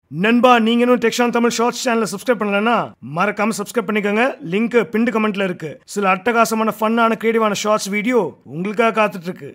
நண்பா நீங்க இன்னும் டெக்ஷான் தமிழ் ஷார்ட்ஸ் சேனலை சப்ஸ்கிரைப் பண்ணலன்னா மறக்காம சப்ஸ்கிரைப் பண்ணிக்கோங்க லிங்க் பின்டு கமெண்ட்ல இருக்கு சில அட்டகாசமான ஃபன்னான கிரியேட்டிவான ஷார்ட்ஸ் வீடியோ உங்களுக்காக காத்துட்டு இருக்கு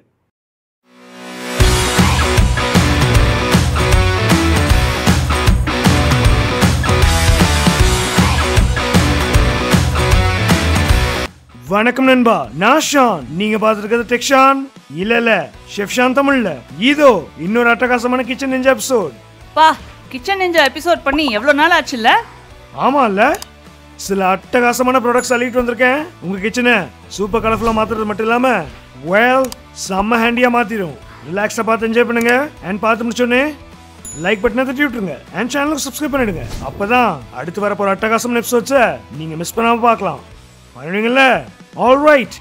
வணக்கம் நண்பா நான் ஷான் நீங்க பார்த்துருக்கிறது டெக்ஷான் இல்ல இல்ல ஷெஃப்ஷான் தமிழ்ல இதோ இன்னொரு அட்டகாசமான கிச்சன் நெஞ்ச எபிசோட் பா கிச்சன் நெஞ்சா எபிசோட் பண்ணி எவ்வளோ நாள் ஆச்சுல்ல ஆமால்ல சில அட்டகாசமான ப்ராடக்ட்ஸ் அள்ளிட்டு வந்திருக்கேன் உங்க கிச்சனை சூப்பர் கலர்ஃபுல்லாக மாத்துறது மட்டும் இல்லாம வெல் செம்ம ஹேண்டியா மாத்திரும் ரிலாக்ஸாக பார்த்து என்ஜாய் பண்ணுங்க அண்ட் பார்த்து முடிச்சோடனே லைக் பட்டனை தட்டி விட்டுருங்க அண்ட் சேனலுக்கு சப்ஸ்கிரைப் பண்ணிடுங்க அப்பதான் அடுத்து வர போற அட்டகாசமான எபிசோட்ஸை நீங்க மிஸ் பண்ணாம பார்க்கலாம் பண்ணுவீங்கல்ல ஆல் ரைட்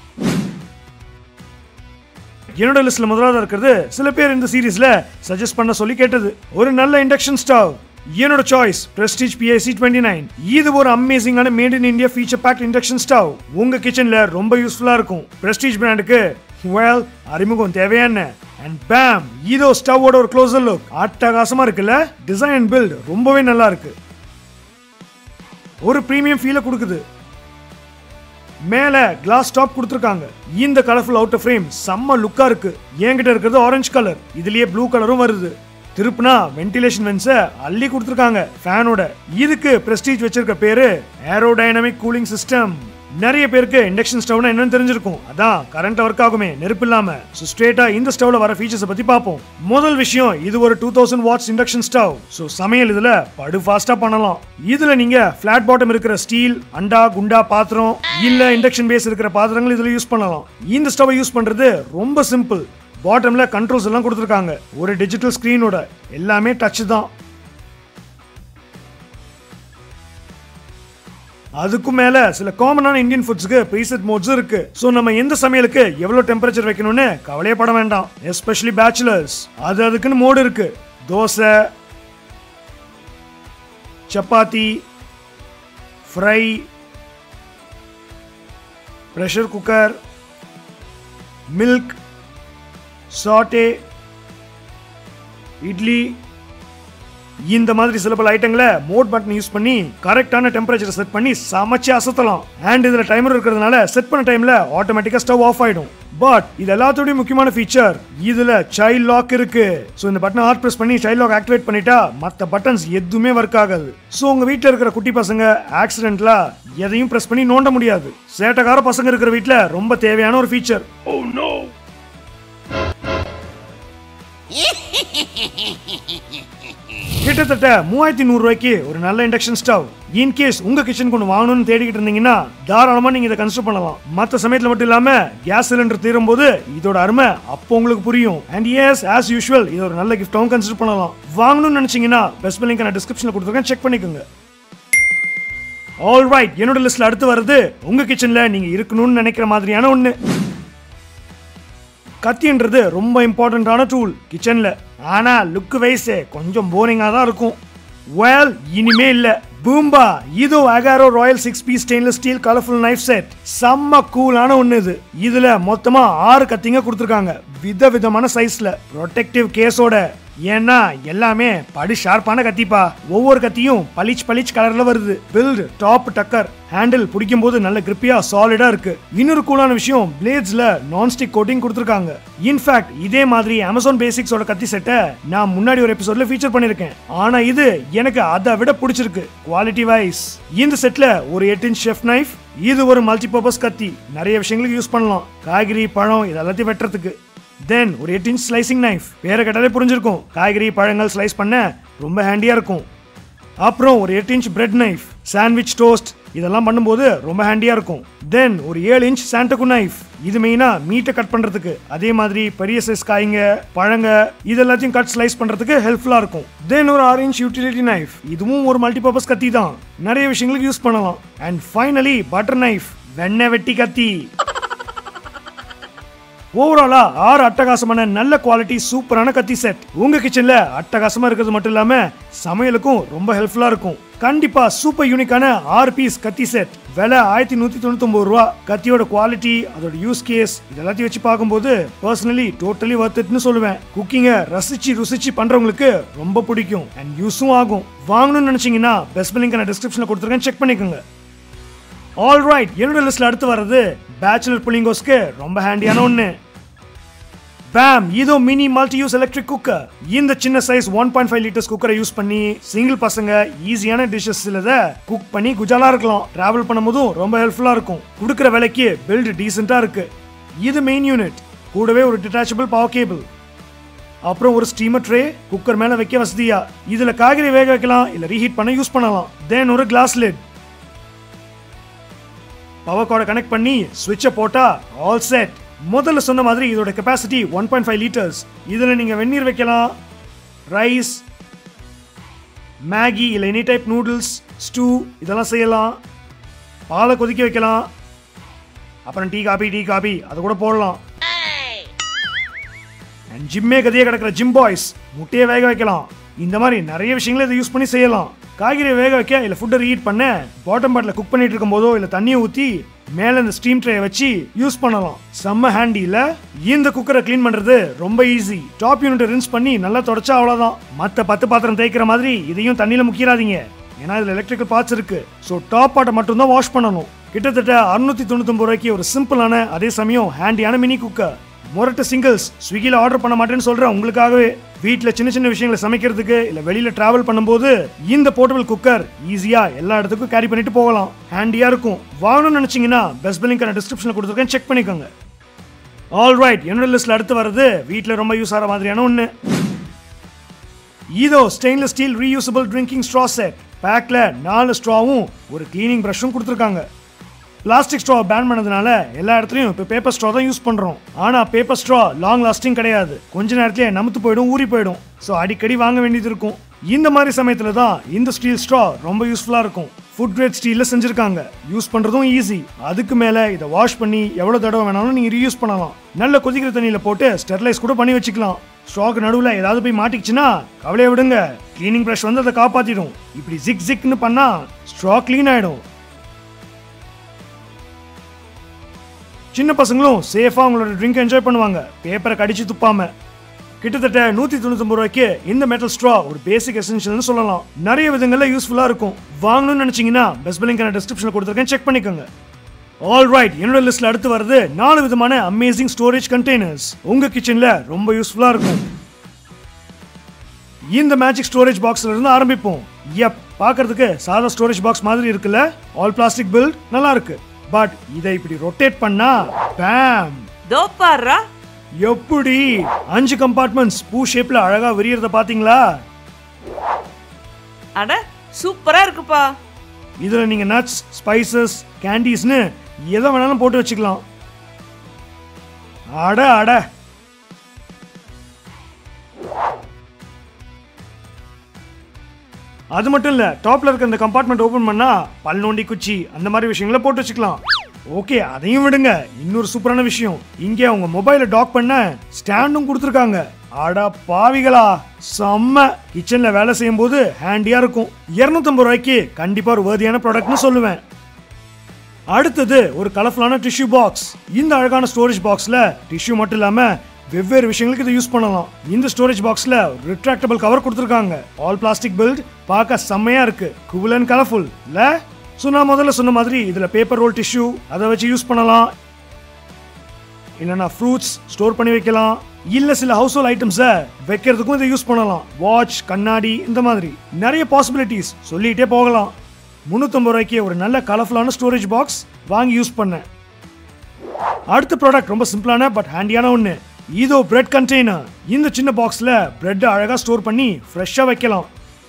என்னோட லிஸ்ட்ல முதலாவது இருக்கிறது சில பேர் இந்த சீரீஸ்ல சஜஸ்ட் பண்ண சொல்லி கேட்டது ஒரு நல்ல இண்டக்ஷன் ஸ்டவ் என்னோட choice Prestige PIC twenty nine இது ஒரு அமேசிங்கான made in India feature pack induction stove உங்க கிச்சன்ல ரொம்ப யூஸ்ஃபுல்லா இருக்கும் பிரஸ்டீஜ் பிராண்டுக்கு வெல் அறிமுகம் தேவையான அண்ட் பேம் இதோ ஸ்டவோட ஒரு க்ளோசர் லுக் அட்டகாசமா இருக்குல்ல டிசைன் பில்ட் ரொம்பவே நல்லா இருக்கு ஒரு பிரீமியம் ஃபீலை கொடுக்குது மேல கிளாஸ் டாப் கொடுத்துருக்காங்க இந்த கலர்ஃபுல் அவுட்டர் ஃப்ரேம் செம்ம லுக்கா இருக்கு என்கிட்ட இருக்கிறது ஆரஞ்சு கலர் இதுலயே ப்ளூ கலரும் வருது திருப்புனா வென்டிலேஷன் வென்ஸ அள்ளி கொடுத்துருக்காங்க ஃபேனோட இதுக்கு பிரஸ்டீஜ் வச்சிருக்க பேரு ஏரோடைனமிக் கூலிங் சிஸ்டம் நிறைய பேருக்கு இண்டக்ஷன் ஸ்டவ்னா என்னன்னு தெரிஞ்சிருக்கும் அதான் கரண்ட் ஒர்க் ஆகுமே நெருப்பு இல்லாம ஸோ ஸ்ட்ரேட்டா இந்த ஸ்டவ்ல வர ஃபீச்சர்ஸ் பத்தி பார்ப்போம் முதல் விஷயம் இது ஒரு two thousand watts induction stove so சமையல் இதுல படு ஃபாஸ்டா பண்ணலாம் இதுல நீங்க ஃபிளாட் பாட்டம் இருக்கிற ஸ்டீல் அண்டா குண்டா பாத்திரம் இல்ல இண்டக்ஷன் பேஸ் இருக்கிற பாத்திரங்கள் இதுல யூஸ் பண்ணலாம் இந்த ஸ்டவ் யூஸ் பண்றது ரொம்ப சிம்பிள் பாட்டம்ல கண்ட்ரோல்ஸ் எல்லாம் கொடுத்துருக்காங்க ஒரு டிஜிட்டல் ஸ்கிரீனோட எல்லாமே டச் தான் அதுக்கும் மேல சில காமனான இந்தியன் ஃபுட்ஸ்க்கு ப்ரீசெட் மோட்ஸ் இருக்கு சோ நம்ம எந்த சமையலுக்கு எவ்வளவு டெம்பரேச்சர் வைக்கணும்னு கவலையே பட வேண்டாம் எஸ்பெஷலி பேச்சுலர்ஸ் அது அதுக்குன்னு மோடு இருக்கு dosa chapati fry pressure cooker milk saute idli இந்த மாதிரி சில பல ஐட்டங்களை மோட் பட்டன் யூஸ் பண்ணி கரெக்டான டெம்பரேச்சர் செட் பண்ணி சமைச்சு அசத்தலாம் அண்ட் இதுல டைமர் இருக்கிறதுனால செட் பண்ண டைம்ல ஆட்டோமேட்டிக்கா ஸ்டவ் ஆஃப் ஆயிடும் பட் இது எல்லாத்தோடய முக்கியமான ஃபீச்சர் இதுல சைல்ட் லாக் இருக்கு ஸோ இந்த பட்டனை ஹார்ட் பிரஸ் பண்ணி சைல்ட் லாக் ஆக்டிவேட் பண்ணிட்டா மற்ற பட்டன்ஸ் எதுவுமே ஒர்க் ஆகாது ஸோ உங்க வீட்டில் இருக்கிற குட்டி பசங்க ஆக்சிடென்ட்ல எதையும் பிரஸ் பண்ணி நோண்ட முடியாது சேட்டக்கார பசங்க இருக்கிற வீட்டில் ரொம்ப தேவையான ஒரு ஃபீச்சர் கிட்டத்தட்ட மூவாயிரத்தி நூறு ரூபாய்க்கு ஒரு நல்ல இண்டக்ஷன் ஸ்டவ் இன்கேஸ் உங்க கிச்சன் கொண்டு வாங்கணும்னு தேடிக்கிட்டு இருந்தீங்கன்னா தாராளமா நீங்க இதை கன்சிடர் பண்ணலாம் மத்த சமயத்துல மட்டும் இல்லாம கேஸ் சிலிண்டர் தீரும் போது இதோட அருமை அப்போ உங்களுக்கு புரியும் அண்ட் எஸ் ஆஸ் யூஷுவல் இது ஒரு நல்ல கிஃப்டாவும் கன்சிடர் பண்ணலாம் வாங்கணும்னு நினைச்சீங்கன்னா பெஸ்ட் லிங்க் நான் டிஸ்கிரிப்ஷன்ல கொடுத்துருக்கேன் செக் பண்ணிக்கோங்க ஆல் ரைட் என்னோட லிஸ்ட்ல அடுத்து வருது உங்க கிச்சன்ல நீங்க இருக்கணும்னு நினைக்கிற மாதிரியான ஒண்ணு கத்தின்றது ரொம்ப இம்பார்ட்டண்ட்டான டூல் கிச்சன்ல ஆனா லுக் வைஸ் கொஞ்சம் போரிங்கா தான் இருக்கும் வெல் இனிமே இல்ல பூம்பா இதோ Agaro royal six piece stainless steel colourful knife set செம்ம கூலான ஒண்ணு இது இதுல மொத்தமா ஆறு கத்திங்க கொடுத்துருக்காங்க வித விதமான சைஸ்ல ப்ரொடெக்டிவ் கேஸோட ஏன்னா எல்லாமே படு ஷார்ப்பான கத்திப்பா ஒவ்வொரு கத்தியும் பளிச் பளிச் கலர்ல வருது பில்ட் டாப் டக்கர் ஹேண்டில் பிடிக்கும் போது நல்ல கிரிப்பியா சாலிடா இருக்கு இன்னொரு கூலான விஷயம் பிளேட்ஸ்ல நான்ஸ்டிக் கோட்டிங் கொடுத்துருக்காங்க இன்ஃபேக்ட் இதே மாதிரி அமேசான் பேசிக்ஸோட கத்தி செட்டை நான் முன்னாடி ஒரு எபிசோட்ல ஃபீச்சர் பண்ணிருக்கேன் ஆனா இது எனக்கு அதை விட பிடிச்சிருக்கு குவாலிட்டி வைஸ் இந்த செட்ல ஒரு எட்டு இன்ச் ஷெஃப் நைஃப் இது ஒரு மல்டி பர்பஸ் கத்தி நிறைய விஷயங்களுக்கு யூஸ் பண்ணலாம் காய்கறி பழம் இது எல்லாத்தையும் வெட்டுறதுக்கு தென் ஒரு எட்டு இன்ச் ஸ்லைசிங் நைஃப் பேரை கேட்டாலே புரிஞ்சிருக்கும் காய்கறி பழங்கள் ஸ்லைஸ் பண்ண ரொம்ப ஹேண்டியாக இருக்கும் அப்புறம் ஒரு எட்டு inch bread knife sandwich toast இதெல்லாம் பண்ணும்போது ரொம்ப ஹேண்டியாக இருக்கும் தென் ஒரு ஏழு இன்ச் சாண்டகு நைஃப் இது மெயினாக மீட்டை கட் பண்ணுறதுக்கு அதே மாதிரி பெரிய சைஸ் காய்ங்க பழங்க இது எல்லாத்தையும் கட் ஸ்லைஸ் பண்ணுறதுக்கு ஹெல்ப்ஃபுல்லாக இருக்கும் தென் ஒரு ஆறு இன்ச் யூட்டிலிட்டி நைஃப் இதுவும் ஒரு மல்டிபர்பஸ் கத்தி தான் நிறைய விஷயங்களுக்கு யூஸ் பண்ணலாம் அண்ட் ஃபைனலி பட்டர் நைஃப் வெண்ணெய் வெட்டி கத்தி ஓவராலா ஆறு அட்டகாசமான நல்ல குவாலிட்டி சூப்பரான கத்தி செட் உங்க கிச்சன்ல அட்டகாசமா இருக்கிறது மட்டும் இல்லாம சமையலுக்கும் ரொம்ப ஹெல்ப்ஃபுல்லா இருக்கும் கண்டிப்பா சூப்பர் யூனிக்கான ஆறு பீஸ் கத்தி செட் விலை ஆயிரத்தி நூத்தி தொண்ணூத்தி ரூபா கத்தியோட குவாலிட்டி அதோட யூஸ் கேஸ் இது எல்லாத்தையும் வச்சு பார்க்கும்போது பர்சனலி டோட்டலி வர்த்துன்னு சொல்லுவேன் குக்கிங்கை ரசிச்சு ருசிச்சு பண்றவங்களுக்கு ரொம்ப பிடிக்கும் அண்ட் யூஸும் ஆகும் வாங்கணும்னு நினைச்சீங்கன்னா பெஸ்ட் லிங்க் நான் டிஸ்கிரிப்ஷன்ல கொடுத்துருக்கேன் செக் பண்ணிக்கோங்க ஆல் ரைட் என்னோட லிஸ்ட்ல அடுத்து வர்றது பேச்சுலர் புள்ளிங்கோஸ்க்கு ரொம்ப ஹேண்டியான ஒன்று பேம் இதோ mini multi use electric cooker இந்த சின்ன size one point five litres குக்கரை யூஸ் பண்ணி சிங்கிள் பசங்க ஈஸியான டிஷ்ஷஸ் சிலத குக் பண்ணி குஜாலா இருக்கலாம் டிராவல் பண்ணும்போதும் ரொம்ப ஹெல்ப்ஃபுல்லா இருக்கும் கொடுக்குற விலைக்கு பில்டு டீசெண்டா இருக்கு இது மெயின் யூனிட் கூடவே ஒரு டிட்டாச்சபிள் பவர் கேபிள் அப்புறம் ஒரு ஸ்டீமர் ட்ரே குக்கர் மேல வைக்க வசதியா இதுல காய்கறி வேக வைக்கலாம் இல்ல ரீஹீட் பண்ண யூஸ் பண்ணலாம் தென் ஒரு கிளாஸ் லிட் பவர் கார்டை கனெக்ட் பண்ணி சுவிட்சை போட்டா ஆல் செட் முதல்ல சொன்ன மாதிரி இதோட capacity one point five litres இதில் நீங்கள் வெந்நீர் வைக்கலாம் ரைஸ் மேகி இல்லை எனி டைப் நூடுல்ஸ் ஸ்டூ இதெல்லாம் செய்யலாம் பாலை கொதிக்க வைக்கலாம் அப்புறம் டீ காபி டீ காபி அது கூட போடலாம் அண்ட் ஜிம்மே கதையே கிடக்கிற ஜிம் பாய்ஸ் முட்டையை வேக வைக்கலாம் இந்த மாதிரி நிறைய விஷயங்களை இதை யூஸ் பண்ணி செய்யலாம் காய்கறியை வேக வைக்க இல்லை ஃபுட்டை ரீட் பண்ண பாட்டம் பாட்டில் குக் பண்ணிட்டு இருக்கும்போதோ இல்லை தண்ணியை ஊற்றி மேலே இந்த ஸ்டீம் ட்ரேயை வச்சு யூஸ் பண்ணலாம் செம்ம ஹேண்டி இல்ல இந்த குக்கரை க்ளீன் பண்றது ரொம்ப ஈஸி டாப் யூனிட் ரின்ஸ் பண்ணி நல்லா தொடச்சா அவ்வளவுதான் மற்ற பத்து பாத்திரம் தேய்க்கிற மாதிரி இதையும் தண்ணியில முக்கிடாதீங்க ஏன்னா இதுல எலக்ட்ரிக்கல் பார்ட்ஸ் இருக்கு ஸோ டாப் பார்ட்டை மட்டும் தான் வாஷ் பண்ணணும் கிட்டத்தட்ட அறுநூத்தி தொண்ணூத்தொம்பது ரூபாய்க்கு ஒரு சிம்பிளான அதே சமயம் ஹேண்டியான மினி குக்கர் மொரட்டு சிங்கிள்ஸ் ஸ்விக்கியில் ஆர்டர் பண்ண மாட்டேன்னு சொல்றேன் உங்களுக்காகவே வீட்டில் சின்ன சின்ன விஷயங்களை சமைக்கிறதுக்கு இல்லை வெளியில டிராவல் பண்ணும்போது இந்த போர்ட்டபிள் குக்கர் ஈஸியா எல்லா இடத்துக்கும் கேரி பண்ணிட்டு போகலாம் ஹேண்டியா இருக்கும் வாங்கணும்னு நினைச்சீங்கன்னா பெஸ்ட் பில்லிங்கான டிஸ்கிரிப்ஷனில் கொடுத்துருக்கேன் செக் பண்ணிக்கோங்க ஆல் ரைட் என்னோட லிஸ்ட்ல அடுத்து வர்றது வீட்டில் ரொம்ப யூஸ் ஆகிற மாதிரியான ஒன்று இதோ stainless steel reusable drinking straw set பேக்ல நாலு ஸ்ட்ராவும் ஒரு க்ளீனிங் ப்ரஷும் கொடுத்துருக்காங்க பிளாஸ்டிக் ஸ்ட்ரா பேன் பண்ணதுனால எல்லா இடத்துலையும் இப்போ பேப்பர் ஸ்ட்ரா தான் யூஸ் பண்ணுறோம் ஆனால் பேப்பர் ஸ்ட்ரா லாங் லாஸ்டிங் கிடையாது கொஞ்ச நேரத்திலே நமுத்து போயிடும் ஊறி போயிடும் ஸோ அடிக்கடி வாங்க வேண்டியது இருக்கும் இந்த மாதிரி சமயத்தில் தான் இந்த ஸ்டீல் ஸ்ட்ரா ரொம்ப யூஸ்ஃபுல்லாக இருக்கும் ஃபுட் கிரேட் ஸ்டீலில் செஞ்சுருக்காங்க யூஸ் பண்ணுறதும் ஈஸி அதுக்கு மேலே இதை வாஷ் பண்ணி எவ்வளோ தடவை வேணாலும் நீங்கள் ரீயூஸ் பண்ணலாம் நல்ல கொதிக்கிற தண்ணியில் போட்டு ஸ்டெர்லைஸ் கூட பண்ணி வச்சுக்கலாம் ஸ்ட்ராக் நடுவில் ஏதாவது போய் மாட்டிக்கிச்சுன்னா கவலையை விடுங்க க்ளீனிங் ப்ரஷ் வந்து அதை காப்பாற்றிடும் இப்படி ஜிக் ஜிக்னு பண்ணால் ஸ்ட்ரா க்ளீன் ஆகிடும் சின்ன பசங்களும் சேஃபா அவங்களோட ட்ரிங்க் என்ஜாய் பண்ணுவாங்க பேப்பரை கடிச்சு துப்பாம கிட்டத்தட்ட நூத்தி தொண்ணூத்தி ரூபாய்க்கு இந்த மெட்டல் ஸ்ட்ரா ஒரு பேசிக் எசென்ஷியல்னு சொல்லலாம் நிறைய விதங்கள்ல யூஸ்ஃபுல்லா இருக்கும் வாங்கணும்னு நினைச்சீங்கன்னா பெஸ்ட் பில்லிங்கான டிஸ்கிரிப்ஷன்ல கொடுத்துருக்கேன் செக் பண்ணிக்கோங்க ஆல் ரைட் என்னோட லிஸ்ட்ல அடுத்து வருது நாலு விதமான அமேசிங் ஸ்டோரேஜ் கண்டெய்னர்ஸ் உங்க கிச்சன்ல ரொம்ப யூஸ்ஃபுல்லா இருக்கும் இந்த மேஜிக் ஸ்டோரேஜ் பாக்ஸ்ல இருந்து ஆரம்பிப்போம் எப் பார்க்கிறதுக்கு சாதா ஸ்டோரேஜ் பாக்ஸ் மாதிரி இருக்குல்ல ஆல் பிளாஸ்டிக் பில்ட் நல்லா இருக்கு பட் இதை இப்படி ரொட்டேட் பண்ணா பேம் தோ பாருடா எப்படி அஞ்சு கம்பார்ட்மெண்ட்ஸ் பூ ஷேப்ல அழகா விரியறத பாத்தீங்களா அட சூப்பரா இருக்குப்பா இதுல நீங்க நட்ஸ் ஸ்பைசஸ் கேண்டீஸ்னு எதை வேணாலும் போட்டு வச்சுக்கலாம் அட அட அது மட்டும் இல்ல டாப்ல இருக்க இந்த கம்பார்ட்மெண்ட் ஓபன் பண்ணா பல் நோண்டி குச்சி அந்த மாதிரி விஷயங்களை போட்டு வச்சுக்கலாம் ஓகே அதையும் விடுங்க இன்னொரு சூப்பரான விஷயம் இங்க உங்க மொபைலை டாக் பண்ண ஸ்டாண்டும் கொடுத்துருக்காங்க அட பாவிகளா செம்ம கிச்சன்ல வேலை செய்யும் போது ஹேண்டியா இருக்கும் 250 ரூபாய்க்கு கண்டிப்பா ஒரு வேதியான ப்ராடக்ட்னு சொல்லுவேன் அடுத்தது ஒரு கலர்ஃபுல்லான டிஷ்யூ பாக்ஸ் இந்த அழகான ஸ்டோரேஜ் பாக்ஸ்ல டிஷ்யூ மட்டும் இல்லாம வெவ்வேறு விஷயங்களுக்கு இதை யூஸ் பண்ணலாம் இந்த ஸ்டோரேஜ் பாக்ஸ்ல ரிட்ராக்டபிள் கவர் கொடுத்துருக்காங்க ஆல் பிளாஸ்டிக் பில்ட் பார்க்க செம்மையா இருக்கு கூல் அண்ட் கலர்ஃபுல் இல்ல ஸோ நான் முதல்ல சொன்ன மாதிரி இதுல பேப்பர் ரோல் டிஷ்யூ அதை வச்சு யூஸ் பண்ணலாம் இல்லைன்னா ஃப்ரூட்ஸ் ஸ்டோர் பண்ணி வைக்கலாம் இல்ல சில ஹவுஸ் ஹோல்ட் ஐட்டம்ஸை வைக்கிறதுக்கும் இதை யூஸ் பண்ணலாம் வாட்ச் கண்ணாடி இந்த மாதிரி நிறைய பாசிபிலிட்டிஸ் சொல்லிட்டே போகலாம் முந்நூற்றம்பது ரூபாய்க்கு ஒரு நல்ல கலர்ஃபுல்லான ஸ்டோரேஜ் பாக்ஸ் வாங்கி யூஸ் பண்ணேன் அடுத்த ப்ராடக்ட் ரொம்ப சிம்பிளான பட் ஹேண்டியான ஒன்று இதோ பிரெட் கண்டெய்னர் இந்த சின்ன பாக்ஸில் பிரெட் அழகாக ஸ்டோர் பண்ணி ஃப்ரெஷ்ஷாக வைக்கலாம்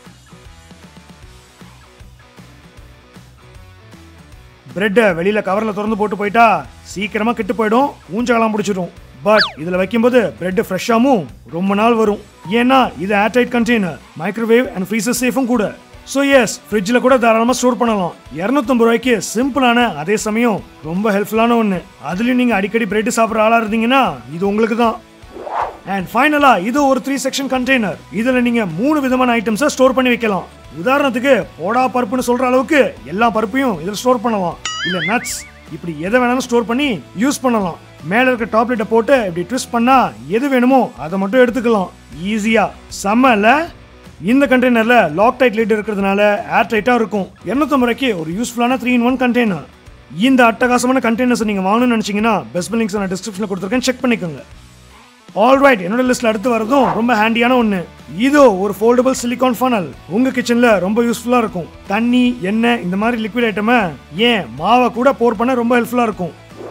பிரெட்டை வெளியில் கவரில் திறந்து போட்டு போயிட்டா சீக்கிரமாக கெட்டு போயிடும் ஊஞ்சலாம் பிடிச்சிடும் பட் இதில் வைக்கும்போது பிரெட் ஃப்ரெஷ்ஷாகவும் ரொம்ப நாள் வரும் ஏன்னா இது airtight container microwave and freezer சேஃபும் கூட ஸோ எஸ் ஃப்ரிட்ஜில் கூட தாராளமாக ஸ்டோர் பண்ணலாம் இரநூத்தம்பது ரூபாய்க்கு சிம்பிளான அதே சமயம் ரொம்ப ஹெல்ப்ஃபுல்லான ஒன்று அதுலேயும் நீங்கள் அடிக்கடி பிரெட் சாப்பிட்ற ஆளாக இருந்தீங்கன்னா இது உங்களுக்கு தான் அண்ட் ஃபைனலா இது ஒரு த்ரீ செக்ஷன் கண்டெய்னர் இதுல நீங்க மூணு விதமான ஐட்டம்ஸை ஸ்டோர் பண்ணி வைக்கலாம் உதாரணத்துக்கு போடா பருப்புன்னு சொல்ற அளவுக்கு எல்லா பருப்பையும் இதில் ஸ்டோர் பண்ணலாம் இல்ல நட்ஸ் இப்படி எதை வேணாலும் ஸ்டோர் பண்ணி யூஸ் பண்ணலாம் மேல இருக்க டாப்லெட்டை போட்டு இப்படி ட்விஸ்ட் பண்ணா எது வேணுமோ அதை மட்டும் எடுத்துக்கலாம் ஈஸியா செம்ம இல்ல இந்த கண்டெய்னர்ல லாக் டைட் லிட் இருக்கிறதுனால ஏர் டைட்டா இருக்கும் 250 ரூபாய்க்கு ஒரு யூஸ்ஃபுல்லான த்ரீ இன் ஒன் கண்டெய்னர் இந்த அட்டகாசமான கண்டெய்னர்ஸ் நீங்க வாங்கணும்னு நினைச்சீங்கன்னா பெஸ்ட் லிங்க்ஸ் நான் டிஸ்கிரிப்ஷன்ல கொடுத்துருக்கேன் செக் பண்ணிக்கோங்க ஆல்ரைட் என்னோட லிஸ்ட்ல அடுத்து வரதும் ரொம்ப ஹேண்டியான ஒன்று இதோ ஒரு ஃபோல்டபுள் சிலிகான் ஃபனல் உங்க கிச்சன்ல ரொம்ப யூஸ்ஃபுல்லா இருக்கும் தண்ணி எண்ணெய் இந்த மாதிரி லிக்விட் ஐட்டமை ஏன் மாவை கூட போர் பண்ண ரொம்ப ஹெல்ப்ஃபுல்லா இருக்கும்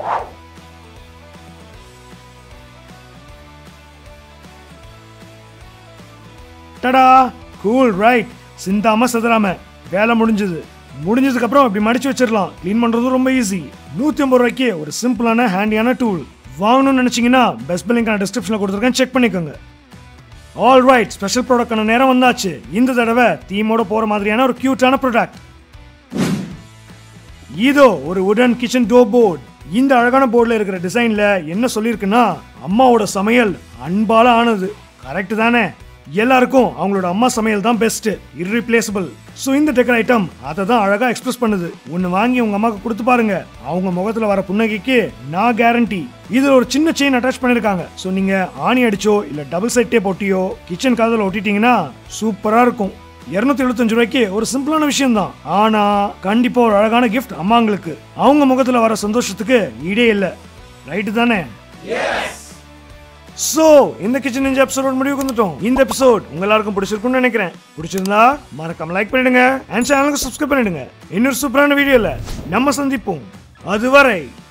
டடா கூல் ரைட் சிந்தாம சதுராம வேலை முடிஞ்சது முடிஞ்சதுக்கு அப்புறம் இப்படி மடிச்சு வச்சிடலாம் க்ளீன் பண்றதும் ரொம்ப ஈஸி நூத்தி ஐம்பது ரூபாய்க்கு ஒரு சிம்பிளான ஹேண்டியான டூல் வாங்கணும்னு நினைச்சீங்கன்னா பெஸ்ட் பில்லிங்கான டிஸ்கிரிப்ஷன்ல கொடுத்துருக்கேன் செக் பண்ணிக்கோங்க ஆல் ரைட் ஸ்பெஷல் ப்ராடக்டான நேரம் வந்தாச்சு இந்த தடவை தீமோட போற மாதிரியான ஒரு கியூட்டான ப்ராடக்ட் இதோ ஒரு உடன் கிச்சன் டோ போர்டு இந்த அழகான போர்டில் இருக்கிற டிசைன்ல என்ன சொல்லியிருக்குன்னா அம்மாவோட சமையல் அன்பால ஆனது கரெக்ட் தானே எல்லாருக்கும் அவங்களோட அம்மா சமையல் தான் பெஸ்ட் irreplaceable ஸோ இந்த டெக்கர் ஐட்டம் அதை தான் அழகா எக்ஸ்பிரஸ் பண்ணுது ஒன்று வாங்கி உங்க அம்மாக்கு கொடுத்து பாருங்க அவங்க முகத்துல வர புன்னகைக்கு நான் கேரண்டி இதுல ஒரு சின்ன செயின் அட்டாச் பண்ணிருக்காங்க ஸோ நீங்க ஆணி அடிச்சோ இல்ல டபுள் சைட் டேப் ஒட்டியோ கிச்சன் காதில் ஒட்டிட்டீங்கன்னா சூப்பரா இருக்கும் இருநூத்தி எழுபத்தஞ்சு ரூபாய்க்கு ஒரு சிம்பிளான விஷயம் தான் ஆனா கண்டிப்பா ஒரு அழகான கிஃப்ட் அம்மாங்களுக்கு அவங்க முகத்துல வர சந்தோஷத்துக்கு ஈடே இல்ல ரைட்டு தானே சோ இந்த கிச்சன் நிஞ்சா எபிசோட் முடிவுக்கு வந்துட்டோம் இந்த எபிசோட் உங்க எல்லாருக்கும் பிடிச்சிருக்கும்னு நினைக்கிறேன் பிடிச்சிருந்தா மறக்காம லைக் பண்ணிடுங்க அண்ட் சேனலுக்கு சப்ஸ்கிரைப் பண்ணிடுங்க இன்னொரு சூப்பரான வீடியோல நம்ம சந்திப்போம் அதுவரை